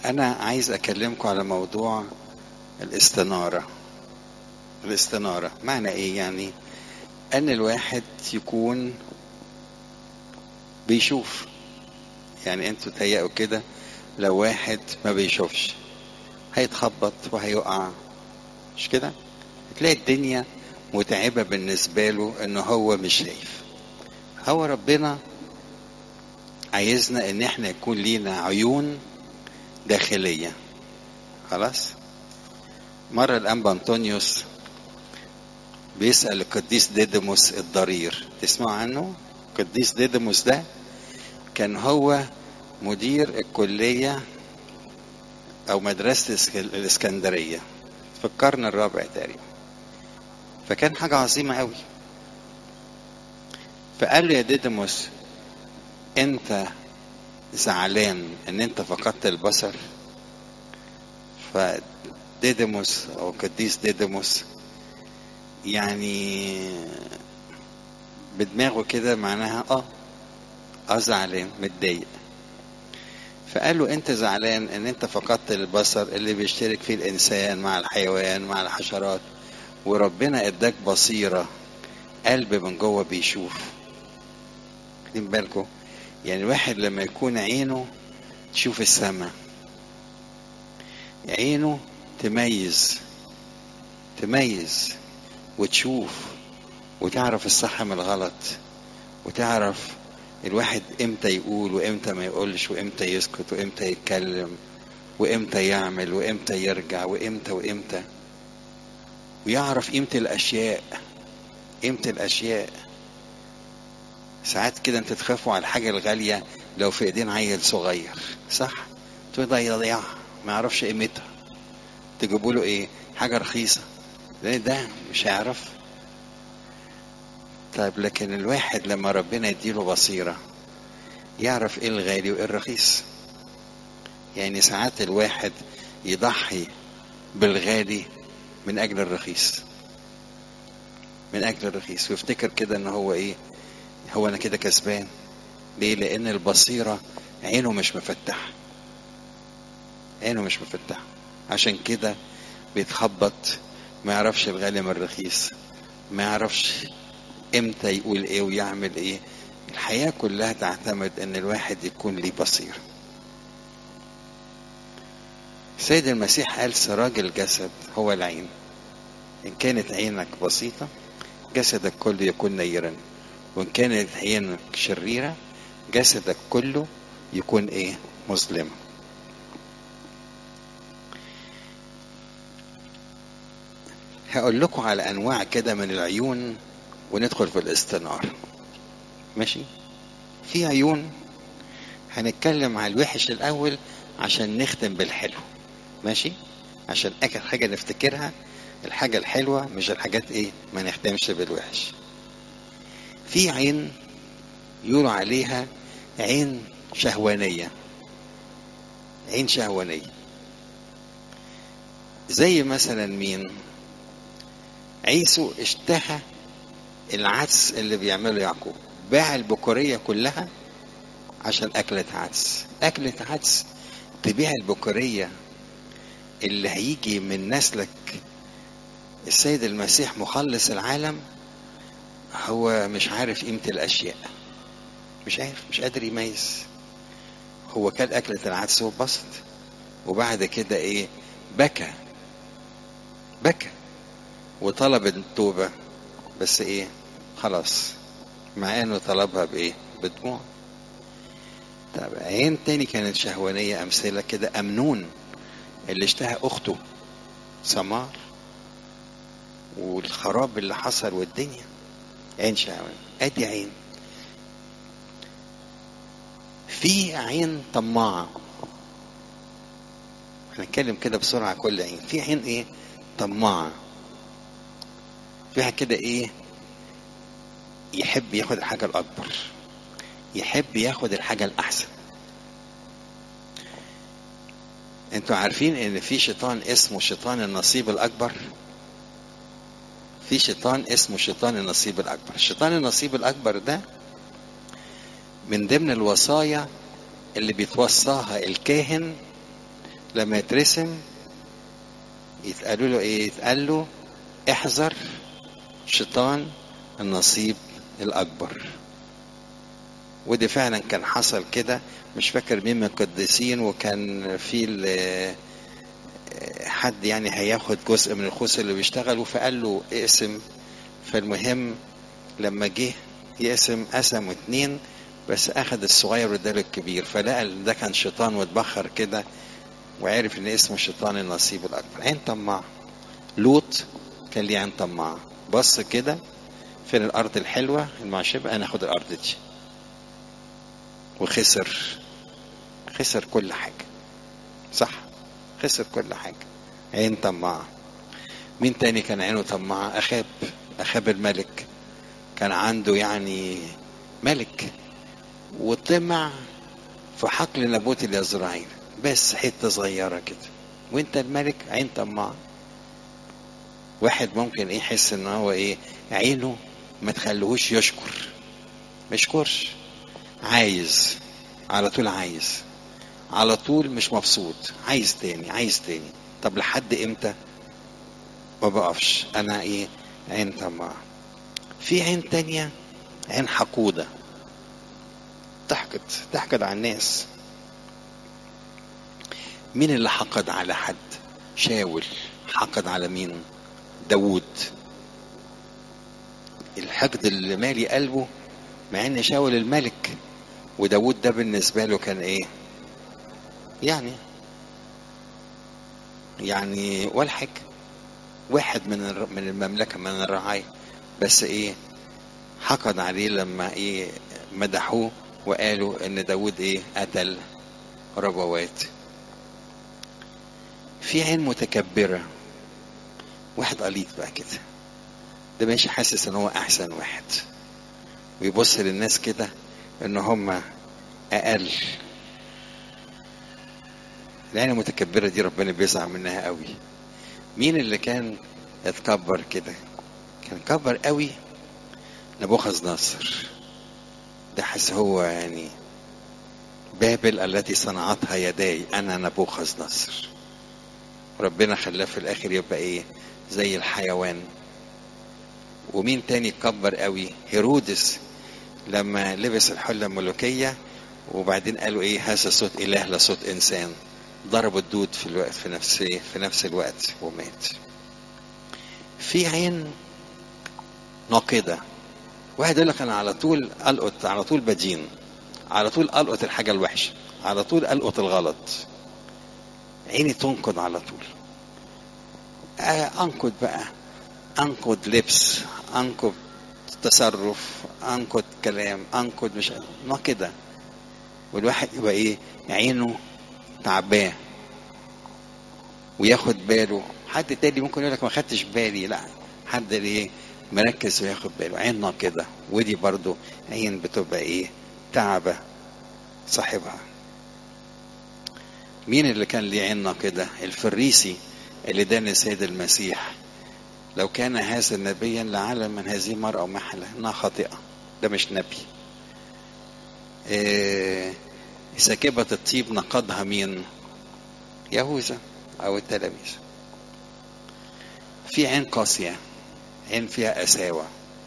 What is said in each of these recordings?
أنا عايز أكلمكم على موضوع الاستنارة الاستنارة معنى إيه يعني أن الواحد يكون بيشوف يعني أنتوا تهيأوا كده لو واحد ما بيشوفش هيتخبط وهيقع مش كده تلاقي الدنيا متعبة بالنسبة له ان هو مش شايف هو ربنا عايزنا ان احنا يكون لينا عيون داخلية خلاص مرة الأنبا أنطونيوس بيسأل القديس ديدموس الضرير تسمعوا عنه القديس ديدموس ده كان هو مدير الكلية أو مدرسة الإسكندرية في القرن الرابع تقريبا فكان حاجة عظيمة قوي فقال له يا ديدموس انت زعلان ان انت فقدت البصر فديدموس او قديس ديدموس يعني بدماغه كده معناها اه اه زعلان متضايق فقال له انت زعلان ان انت فقدت البصر اللي بيشترك فيه الانسان مع الحيوان مع الحشرات وربنا اداك بصيره قلب من جوه بيشوف واخدين بالكم يعني الواحد لما يكون عينه تشوف السماء عينه تميز تميز وتشوف وتعرف الصح من الغلط وتعرف الواحد امتى يقول وامتى ما يقولش وامتى يسكت وامتى يتكلم وامتى يعمل وامتى يرجع وامتى وامتى ويعرف قيمة الأشياء قيمة الأشياء ساعات كده انت تخافوا على الحاجة الغالية لو في ايدين عيل صغير صح؟ تقول ده يضيعها ما يعرفش قيمتها تجيبوا له ايه؟ حاجة رخيصة لان ده مش هيعرف طيب لكن الواحد لما ربنا يديله بصيرة يعرف ايه الغالي وايه الرخيص يعني ساعات الواحد يضحي بالغالي من اجل الرخيص من اجل الرخيص ويفتكر كده ان هو ايه هو انا كده كسبان ليه لان البصيرة عينه مش مفتحة عينه مش مفتحة عشان كده بيتخبط ما يعرفش الغالي من الرخيص ما يعرفش امتى يقول ايه ويعمل ايه الحياة كلها تعتمد ان الواحد يكون ليه بصيرة سيد المسيح قال سراج الجسد هو العين ان كانت عينك بسيطة جسدك كله يكون نيرا وان كانت عينك شريرة جسدك كله يكون ايه مظلم هقول لكم على انواع كده من العيون وندخل في الاستنار ماشي في عيون هنتكلم على الوحش الاول عشان نختم بالحلو ماشي عشان اخر حاجه نفتكرها الحاجه الحلوه مش الحاجات ايه ما نختمش بالوحش في عين يقولوا عليها عين شهوانيه عين شهوانيه زي مثلا مين عيسو اشتهى العدس اللي بيعمله يعقوب باع البكورية كلها عشان أكلة عدس أكلة عدس تبيع البكورية اللي هيجي من نسلك السيد المسيح مخلص العالم هو مش عارف قيمة الأشياء مش عارف مش قادر يميز هو كان أكلة العدس وبسط وبعد كده إيه بكى بكى وطلب التوبة بس إيه خلاص مع انه طلبها بايه بدموع طب عين تاني كانت شهوانية امثلة كده امنون اللي اشتهى اخته سمار والخراب اللي حصل والدنيا عين شهوانية ادي عين في عين طماعة هنتكلم كده بسرعة كل عين في عين ايه طماعة فيها كده ايه يحب ياخد الحاجة الأكبر يحب ياخد الحاجة الأحسن انتوا عارفين ان في شيطان اسمه شيطان النصيب الأكبر في شيطان اسمه شيطان النصيب الأكبر شيطان النصيب الأكبر ده من ضمن الوصايا اللي بيتوصاها الكاهن لما يترسم يتقالوا له ايه يتقال له احذر شيطان النصيب الاكبر ودي فعلا كان حصل كده مش فاكر مين من القديسين وكان في ال- حد يعني هياخد جزء من الخوص اللي بيشتغلوا فقال له اقسم فالمهم لما جه يقسم قسم اتنين بس اخد الصغير واداله الكبير فلقى إن ده كان شيطان واتبخر كده وعرف ان اسمه شيطان النصيب الاكبر عين طماع لوط كان ليه عين طماع بص كده فين الارض الحلوه المعشبه انا اخد الارض دي وخسر خسر كل حاجه صح خسر كل حاجه عين طماعه مين تاني كان عينه طماعه اخاب اخاب الملك كان عنده يعني ملك وطمع في حقل نابوت اليزرعيل بس حته صغيره كده وانت الملك عين طماعه واحد ممكن ايه يحس ان هو ايه عينه ما تخليهوش يشكر ما يشكرش عايز على طول عايز على طول مش مبسوط عايز تاني عايز تاني طب لحد امتى ما بقفش انا ايه عين طماع في عين تانية عين حقودة تحقد تحقد على الناس مين اللي حقد على حد شاول حقد على مين داوود الحقد اللي مالي قلبه مع ان شاول الملك وداوود ده بالنسبة له كان ايه يعني يعني ولا حاجة واحد من الر- من المملكة من الرعاية بس ايه حقد عليه لما ايه مدحوه وقالوا ان داود ايه قتل ربوات في عين متكبرة واحد قليط بقى كده ده ماشي حاسس ان هو احسن واحد ويبص للناس كده ان هم اقل العين المتكبرة دي ربنا بيزعل منها قوي مين اللي كان اتكبر كده كان كبر قوي نبوخذ نصر ده حس هو يعني بابل التي صنعتها يداي انا نبوخذ نصر ربنا خلاه في الاخر يبقى ايه زي الحيوان ومين تاني كبر قوي هيرودس لما لبس الحله الملوكيه وبعدين قالوا ايه هذا صوت اله لا صوت انسان ضربوا الدود في الوقت في نفس في نفس الوقت ومات في عين ناقده واحد يقول لك انا على طول القط على طول بدين على طول القط الحاجه الوحشه على طول القط الغلط عيني تنقد على طول آه انقد بقى انقد لبس انقد تصرف انقد كلام انقد مش ناقده والواحد يبقى ايه عينه تعبان وياخد باله حد تاني ممكن يقول لك ما خدتش بالي لا حد ايه مركز وياخد باله عين كده ودي برضو عين بتبقى ايه تعبة صاحبها مين اللي كان ليه عين كده الفريسي اللي دان السيد المسيح لو كان هذا نبيا لعلم من هذه المرأة محلة انها خاطئة ده مش نبي إيه ساكبة الطيب نقضها مين يهوذا او التلاميذ في عين قاسية عين فيها قساوة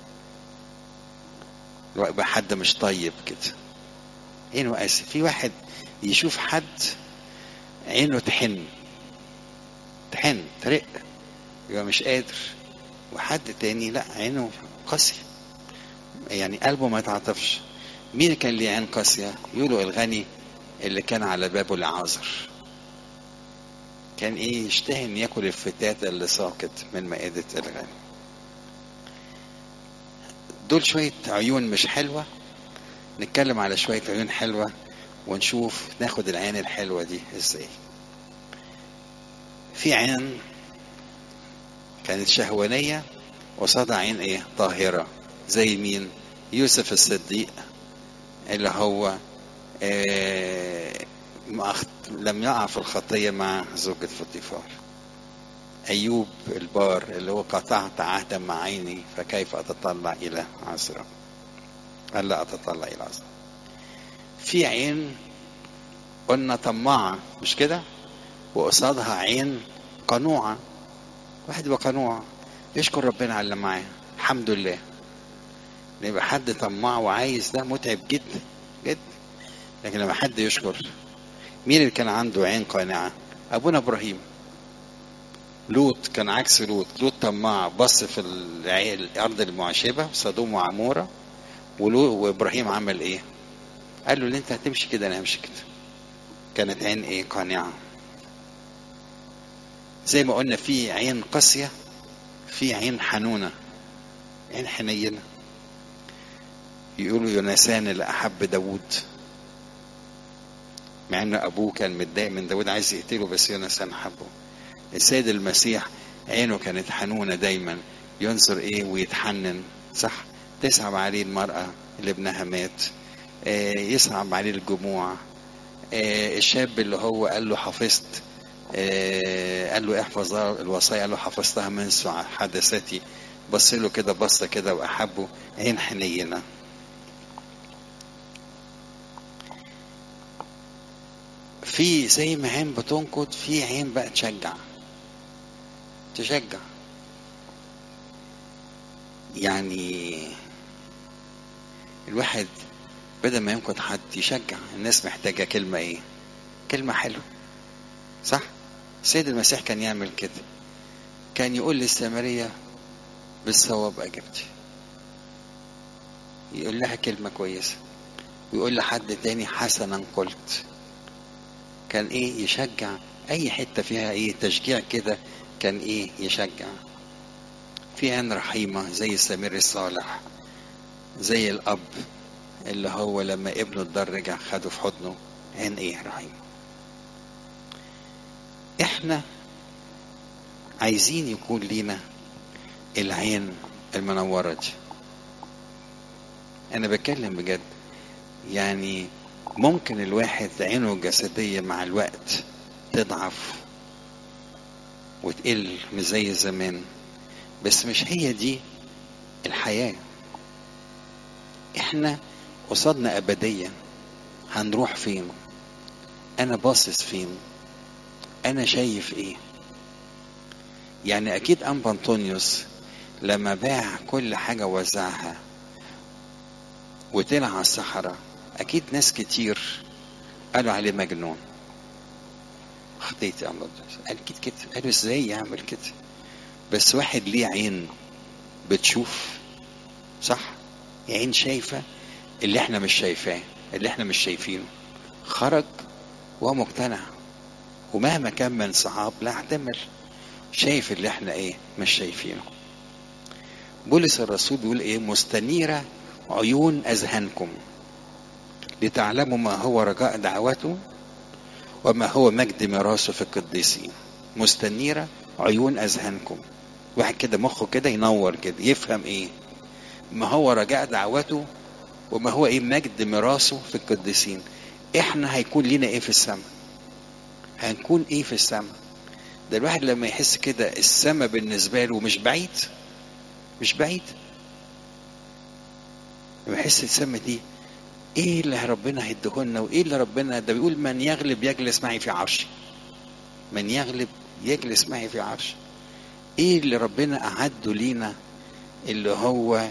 يبقى حد مش طيب كده عينه قاسي في واحد يشوف حد عينه تحن تحن ترق يبقى مش قادر وحد تاني لا عينه قاسية يعني قلبه ما يتعاطفش مين كان ليه عين قاسية يقولوا الغني اللي كان على بابه العازر كان ايه يشتهي ان ياكل الفتات اللي ساقط من مائدة الغني دول شوية عيون مش حلوة نتكلم على شوية عيون حلوة ونشوف ناخد العين الحلوة دي ازاي في عين كانت شهوانية وصادها عين ايه طاهرة زي مين يوسف الصديق اللي هو آه لم يقع في الخطية مع زوجة فطيفار أيوب البار اللي هو قطعت عهدا مع عيني فكيف أتطلع إلى عذراء قال لا أتطلع إلى عذراء في عين قلنا طماعة مش كده وقصادها عين قنوعة واحد يبقى قنوع يشكر ربنا على اللي معاه الحمد لله يبقى حد طماع وعايز ده متعب جدا جدا لكن لما حد يشكر مين اللي كان عنده عين قانعة أبونا إبراهيم لوط كان عكس لوط لوط طماع بص في الع- الأرض المعشبة صدوم وعمورة ولو وإبراهيم عمل إيه قال له اللي أنت هتمشي كده أنا همشي كده كانت عين إيه قانعة زي ما قلنا في عين قاسية في عين حنونة عين حنينة يقولوا يونسان اللي أحب داوود مع ان ابوه كان متضايق من داود عايز يقتله بس يونسان حبه السيد المسيح عينه كانت حنونه دايما ينظر ايه ويتحنن صح تصعب عليه المراه اللي ابنها مات آه، يصعب عليه الجموع آه، الشاب اللي هو قال له حفظت آه، قال له احفظ الوصايا قال له حفظتها منذ حدثتي بص له كده بصه كده واحبه عين حنينه في زي ما عين بتنقد في عين بقى تشجع تشجع يعني الواحد بدل ما ينقد حد يشجع الناس محتاجة كلمة ايه كلمة حلوة صح السيد المسيح كان يعمل كده كان يقول للسامرية بالصواب أجبتي يقول لها كلمة كويسة ويقول لحد تاني حسنا قلت كان ايه يشجع اي حته فيها ايه تشجيع كده كان ايه يشجع في عين رحيمه زي السمير الصالح زي الاب اللي هو لما ابنه الدار رجع خده في حضنه عين ايه رحيمه احنا عايزين يكون لينا العين المنوره دي انا بتكلم بجد يعني ممكن الواحد عينه الجسدية مع الوقت تضعف وتقل مش زي زمان بس مش هي دي الحياة احنا قصادنا أبدية هنروح فين أنا باصص فين أنا شايف إيه يعني أكيد أنبا أنطونيوس لما باع كل حاجة وزعها وطلع على الصحراء اكيد ناس كتير قالوا عليه مجنون خطيت يا الله اكيد كده قالوا ازاي يعمل كده بس واحد ليه عين بتشوف صح عين شايفة اللي احنا مش شايفاه اللي احنا مش شايفينه خرج وهو مقتنع ومهما كان من صعاب لا احتمل شايف اللي احنا ايه مش شايفينه بولس الرسول بيقول ايه مستنيرة عيون اذهانكم لتعلموا ما هو رجاء دعوته وما هو مجد ميراثه في القديسين مستنيرة عيون أذهانكم واحد كده مخه كده ينور كده يفهم ايه ما هو رجاء دعوته وما هو ايه مجد ميراثه في القديسين احنا هيكون لنا ايه في السماء هنكون ايه في السماء ده الواحد لما يحس كده السماء بالنسبة له مش بعيد مش بعيد لما يحس السماء دي ايه اللي ربنا هيديهولنا وايه اللي ربنا ده بيقول من يغلب يجلس معي في عرشي من يغلب يجلس معي في عرشي ايه اللي ربنا اعده لينا اللي هو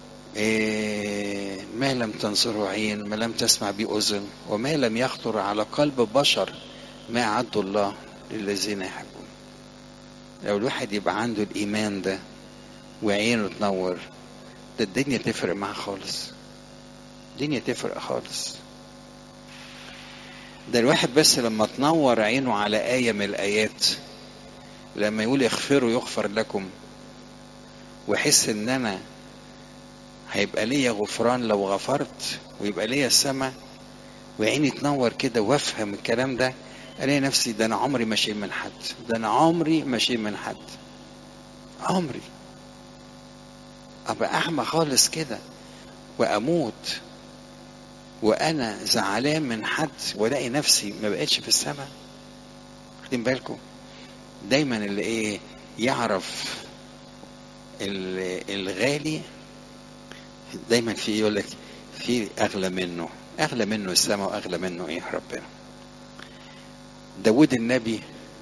إيه ما لم تنظره عين ما لم تسمع به اذن وما لم يخطر على قلب بشر ما اعده الله للذين يحبون لو الواحد يبقى عنده الايمان ده وعينه تنور ده الدنيا تفرق معاه خالص الدنيا تفرق خالص ده الواحد بس لما تنور عينه على آية من الآيات لما يقول اغفروا يغفر لكم ويحس ان انا هيبقى ليا غفران لو غفرت ويبقى ليا السماء وعيني تنور كده وافهم الكلام ده الاقي نفسي ده انا عمري ما شيء من حد ده انا عمري ما شيء من حد عمري ابقى احمى خالص كده واموت وانا زعلان من حد والاقي نفسي ما بقتش في السماء واخدين بالكم دايما اللي ايه يعرف الغالي دايما في يقول لك في اغلى منه اغلى منه السماء واغلى منه ايه ربنا داود النبي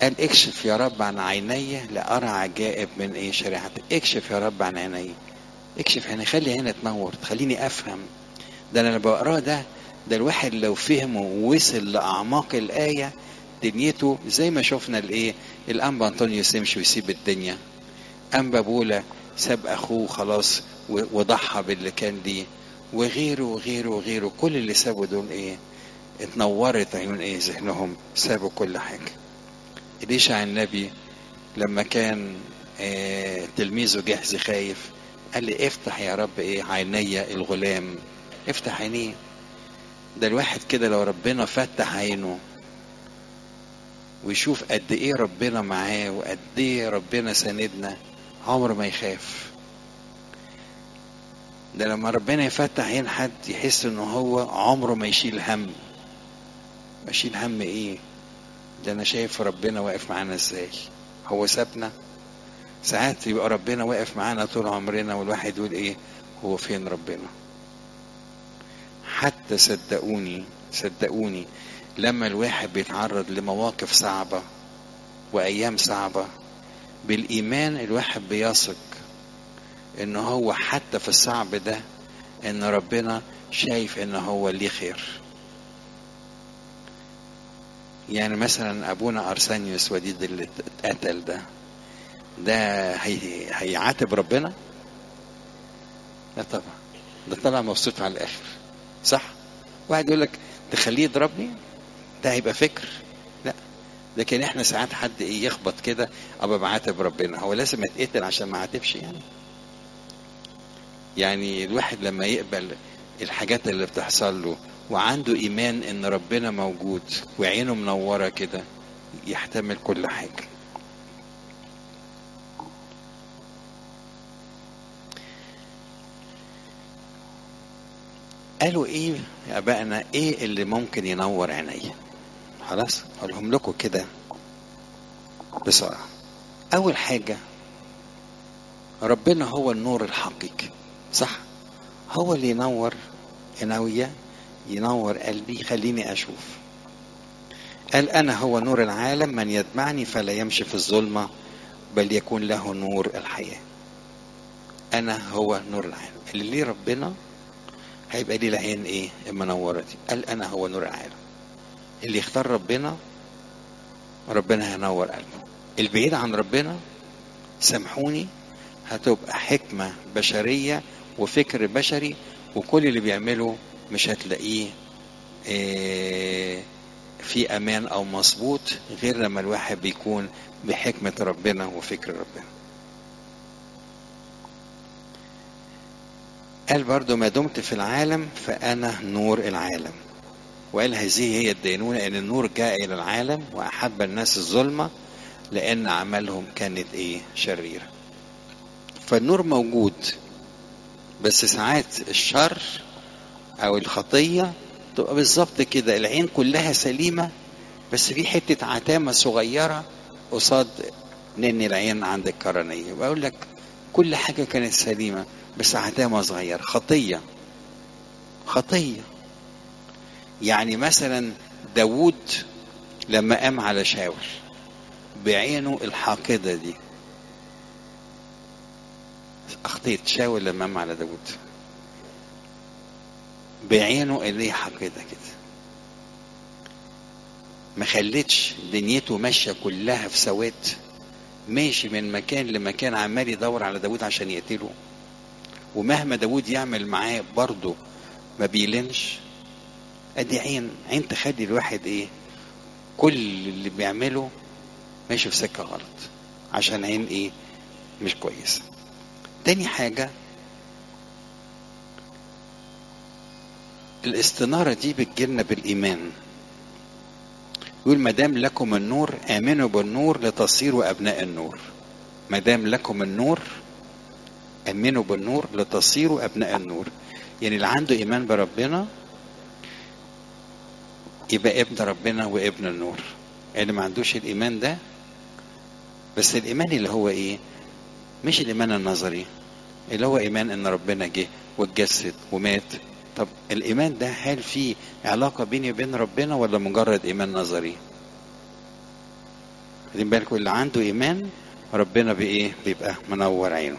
قال اكشف يا رب عن عيني لأرى عجائب من ايه شريعتك اكشف يا رب عن عيني اكشف يعني خلي عيني تنور تخليني افهم ده انا اللي بقراه ده ده الواحد لو فهمه ووصل لاعماق الايه دنيته زي ما شفنا الايه الانبا انطونيوس يمشي ويسيب الدنيا انبا بولا ساب اخوه خلاص وضحى باللي كان ليه وغيره وغيره وغيره كل اللي سابوا دول ايه اتنورت عيون ايه ذهنهم سابوا كل حاجه إليشع النبي لما كان آه تلميذه جهز خايف قال لي افتح يا رب ايه عيني الغلام افتح عينيه ده الواحد كده لو ربنا فتح عينه ويشوف قد ايه ربنا معاه وقد ايه ربنا ساندنا عمره ما يخاف ده لما ربنا يفتح عين حد يحس ان هو عمره ما يشيل هم ما يشيل هم ايه ده انا شايف ربنا واقف معانا ازاي هو سابنا ساعات يبقى ربنا واقف معانا طول عمرنا والواحد يقول ايه هو فين ربنا حتى صدقوني صدقوني لما الواحد بيتعرض لمواقف صعبة وأيام صعبة بالإيمان الواحد بيثق إن هو حتى في الصعب ده إن ربنا شايف إن هو ليه خير يعني مثلا أبونا أرسانيوس وديد اللي اتقتل ده ده هي... هيعاتب ربنا؟ لا طبعا ده طلع مبسوط على الآخر صح؟ واحد يقول لك تخليه يضربني ده هيبقى فكر لا لكن احنا ساعات حد ايه يخبط كده ابقى بعاتب ربنا هو لازم اتقتل عشان ما عاتبش يعني يعني الواحد لما يقبل الحاجات اللي بتحصل له وعنده ايمان ان ربنا موجود وعينه منوره كده يحتمل كل حاجه قالوا ايه يا ابائنا ايه اللي ممكن ينور عيني خلاص اقولهم لكم كده بسرعه اول حاجه ربنا هو النور الحقيقي صح هو اللي ينور عناوية ينور قلبي يخليني اشوف قال انا هو نور العالم من يتبعني فلا يمشي في الظلمه بل يكون له نور الحياه انا هو نور العالم اللي ليه ربنا هيبقى ليه العين ايه المنوره دي قال انا هو نور العالم اللي يختار ربنا ربنا هينور قلبه البعيد عن ربنا سامحوني هتبقى حكمة بشرية وفكر بشري وكل اللي بيعمله مش هتلاقيه إيه في أمان أو مظبوط غير لما الواحد بيكون بحكمة ربنا وفكر ربنا قال برضو ما دمت في العالم فأنا نور العالم وقال هذه هي الدينونة أن النور جاء إلى العالم وأحب الناس الظلمة لأن أعمالهم كانت إيه شريرة فالنور موجود بس ساعات الشر أو الخطية تبقى بالظبط كده العين كلها سليمة بس في حتة عتامة صغيرة قصاد نن العين عند القرنية بقول لك كل حاجة كانت سليمة بس عتامة صغيرة خطية خطية يعني مثلا داوود لما قام على شاول بعينه الحاقدة دي أخطيت شاول لما قام على داوود بعينه اللي حقيقة كده ما خلتش دنيته ماشية كلها في سواد ماشي من مكان لمكان عمال يدور على داود عشان يقتله ومهما داود يعمل معاه برضه ما بيلنش ادي عين عين تخلي الواحد ايه كل اللي بيعمله ماشي في سكه غلط عشان عين ايه مش كويسه تاني حاجه الاستناره دي بتجيلنا بالايمان يقول ما دام لكم النور امنوا بالنور لتصيروا ابناء النور ما دام لكم النور امنوا بالنور لتصيروا ابناء النور يعني اللي عنده ايمان بربنا يبقى ابن ربنا وابن النور اللي ما عندوش الايمان ده بس الايمان اللي هو ايه مش الايمان النظري اللي هو ايمان ان ربنا جه واتجسد ومات طب الايمان ده هل في علاقه بيني وبين ربنا ولا مجرد ايمان نظري واخدين بالكم اللي عنده ايمان ربنا بايه بيبقى منور عينه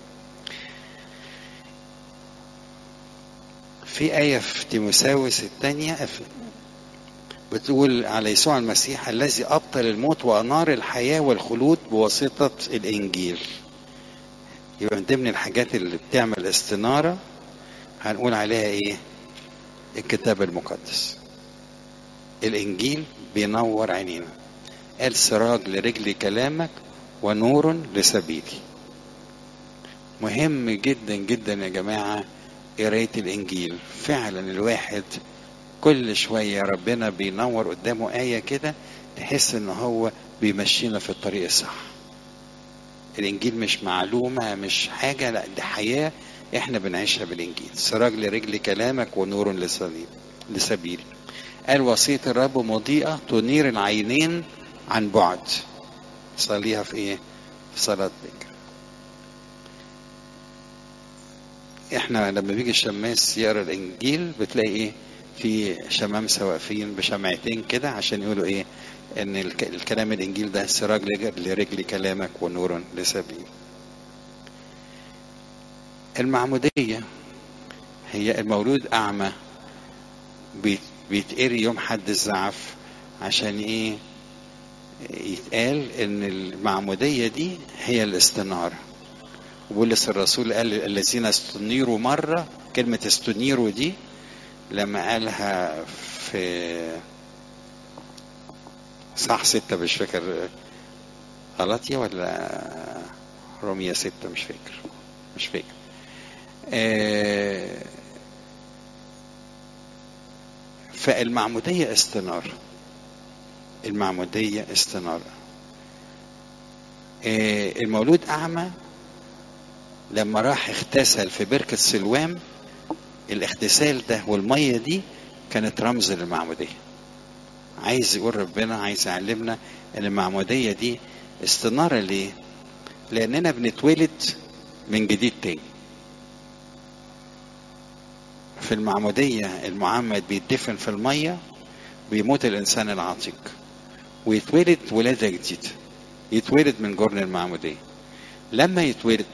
في آية في تيموساوس الثانية بتقول على يسوع المسيح الذي أبطل الموت وأنار الحياة والخلود بواسطة الإنجيل يبقى من ضمن الحاجات اللي بتعمل استنارة هنقول عليها إيه الكتاب المقدس الإنجيل بينور عينينا قال سراج لرجل كلامك ونور لسبيلي مهم جدا جدا يا جماعة قراية الإنجيل فعلا الواحد كل شوية ربنا بينور قدامه آية كده تحس إن هو بيمشينا في الطريق الصح الإنجيل مش معلومة مش حاجة لا دي حياة إحنا بنعيشها بالإنجيل سراج لرجل كلامك ونور لسبيل لسبيلي قال وصية الرب مضيئة تنير العينين عن بعد صليها في إيه؟ في صلاة بكر احنا لما بيجي الشماس يقرا الانجيل بتلاقي ايه في شمامسه واقفين بشمعتين كده عشان يقولوا ايه ان الك- الكلام الانجيل ده سراج لج- لرجل كلامك ونور لسبيل المعموديه هي المولود اعمى بيت- بيتقري يوم حد الزعف عشان ايه يتقال ان المعموديه دي هي الاستناره وبولس الرسول قال الذين استنيروا مرة كلمة استنيروا دي لما قالها في صح ستة مش فاكر غلطية ولا رومية ستة مش فاكر مش فاكر آه، فالمعمودية استنارة المعمودية استنارة آه، المولود أعمى لما راح اغتسل في بركة سلوام الاغتسال ده والمية دي كانت رمز للمعمودية عايز يقول ربنا عايز يعلمنا ان المعمودية دي استنارة ليه لاننا بنتولد من جديد تاني في المعمودية المعمد بيدفن في المية بيموت الإنسان العتيق ويتولد ولادة جديدة يتولد من جرن المعمودية لما يتولد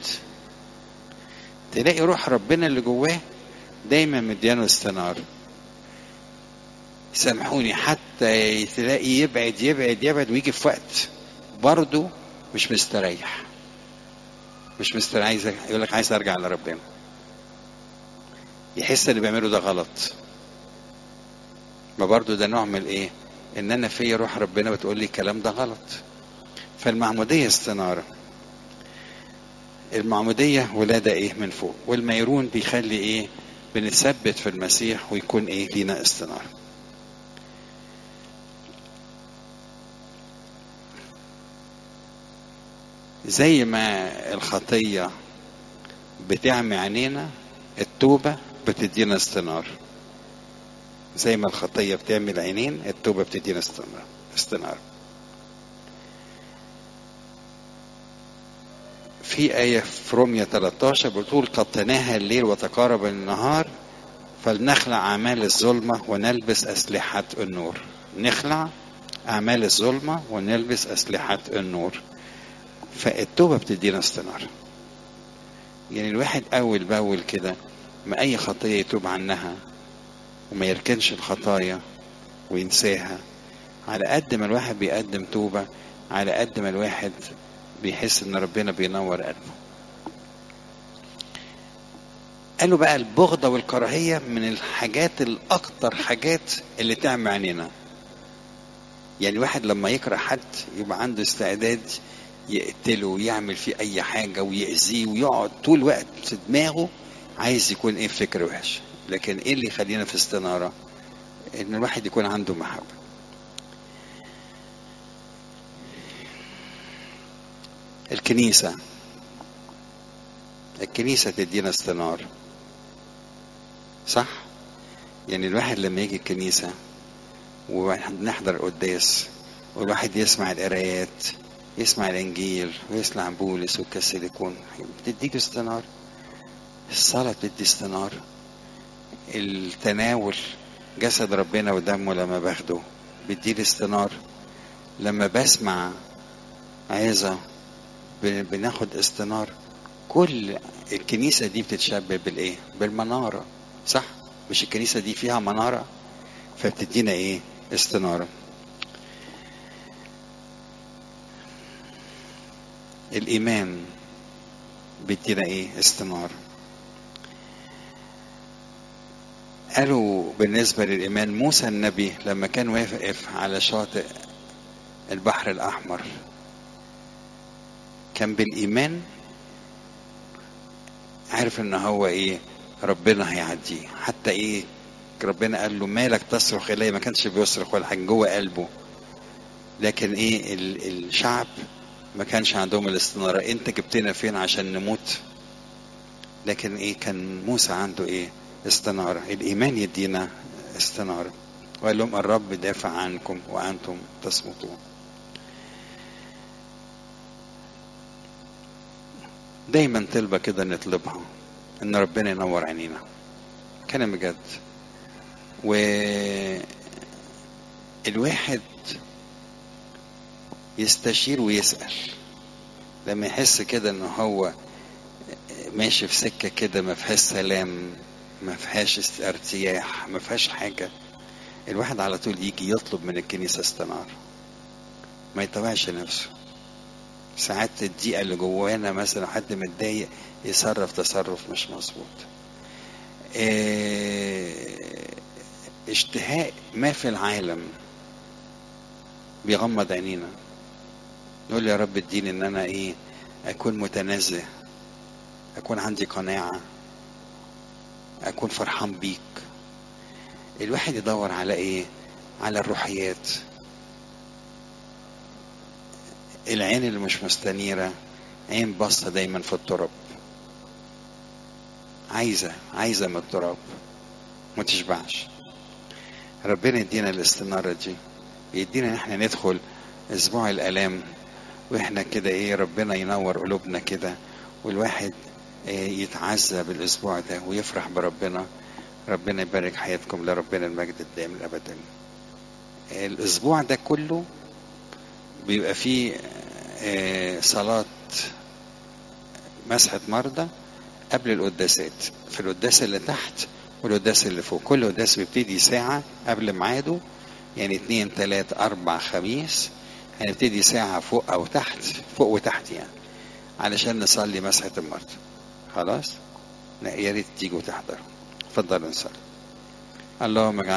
تلاقي روح ربنا اللي جواه دايما مديانه استنار سامحوني حتى تلاقي يبعد يبعد يبعد ويجي في وقت برضه مش مستريح مش مستريح عايز يقول لك عايز ارجع لربنا يحس اللي بيعمله ده غلط ما برضه ده نوع من الايه ان انا في روح ربنا بتقول لي الكلام ده غلط فالمعموديه استناره المعمودية ولادة ايه من فوق والميرون بيخلي ايه بنثبت في المسيح ويكون ايه لينا استنارة زي ما الخطية بتعمي عينينا التوبة بتدينا استنار زي ما الخطية بتعمي العينين التوبة بتدينا استنار استنار في آية في رومية 13 بتقول قد تناهى الليل وتقارب النهار فلنخلع أعمال الظلمة ونلبس أسلحة النور نخلع أعمال الظلمة ونلبس أسلحة النور فالتوبة بتدينا استنارة يعني الواحد أول بأول كده ما أي خطية يتوب عنها وما يركنش الخطايا وينساها على قد ما الواحد بيقدم توبة على قد ما الواحد بيحس ان ربنا بينور قلبه قالوا بقى البغضة والكراهية من الحاجات الأكتر حاجات اللي تعمي عينينا يعني واحد لما يكره حد يبقى عنده استعداد يقتله ويعمل فيه أي حاجة ويأذيه ويقعد طول الوقت في دماغه عايز يكون إيه فكر وحش لكن إيه اللي يخلينا في استنارة إن الواحد يكون عنده محبة الكنيسة الكنيسة تدينا استنار صح يعني الواحد لما يجي الكنيسة ونحضر قداس والواحد يسمع القرايات يسمع الانجيل ويسمع عن بولس والكسيليكون بتديك استنار الصلاة بتدي استنار التناول جسد ربنا ودمه لما باخده بيديلي استنار لما بسمع عظة بن- بناخد استنار كل الكنيسة دي بتتشبه بالايه بالمنارة صح مش الكنيسة دي فيها منارة فبتدينا ايه استنارة الإيمان بيدينا ايه استنارة قالوا بالنسبة للإيمان موسى النبي لما كان واقف على شاطئ البحر الأحمر كان بالإيمان عارف إن هو إيه ربنا هيعديه حتى إيه ربنا قال له مالك تصرخ إلي ما كانش بيصرخ ولا حاجة جوه قلبه لكن إيه ال- الشعب ما كانش عندهم الاستنارة أنت جبتنا فين عشان نموت لكن إيه كان موسى عنده إيه استنارة الإيمان يدينا استنارة وقال لهم الرب دافع عنكم وأنتم تصمتون دايما طلبة كده نطلبها ان ربنا ينور عينينا كلام بجد و الواحد يستشير ويسأل لما يحس كده ان هو ماشي في سكة كده ما فيهاش سلام ما فيهاش ارتياح ما فيهاش حاجة الواحد على طول يجي يطلب من الكنيسة استنار ما يتبعش نفسه ساعات الضيقة اللي جوانا مثلا حد متضايق يصرف تصرف مش مظبوط إيه، اشتهاء ما في العالم بيغمض عينينا نقول يا رب اديني ان انا ايه اكون متنزه اكون عندي قناعة اكون فرحان بيك الواحد يدور على ايه على الروحيات العين اللي مش مستنيرة عين باصة دايما في التراب عايزة عايزة من التراب ما تشبعش ربنا يدينا الاستنارة دي يدينا ان احنا ندخل اسبوع الالام واحنا كده ايه ربنا ينور قلوبنا كده والواحد إيه يتعزى بالاسبوع ده ويفرح بربنا ربنا يبارك حياتكم لربنا المجد الدائم الابدا الاسبوع ده كله بيبقى فيه آه، صلاة مسحة مرضى قبل القداسات في القداس اللي تحت والقداس اللي فوق كل قداس بيبتدي ساعة قبل ميعاده يعني اتنين تلات أربع خميس هنبتدي ساعة فوق أو تحت فوق وتحت يعني علشان نصلي مسحة المرضى خلاص لا يا ريت تيجوا تحضروا اتفضلوا نصلي اللهم اجعل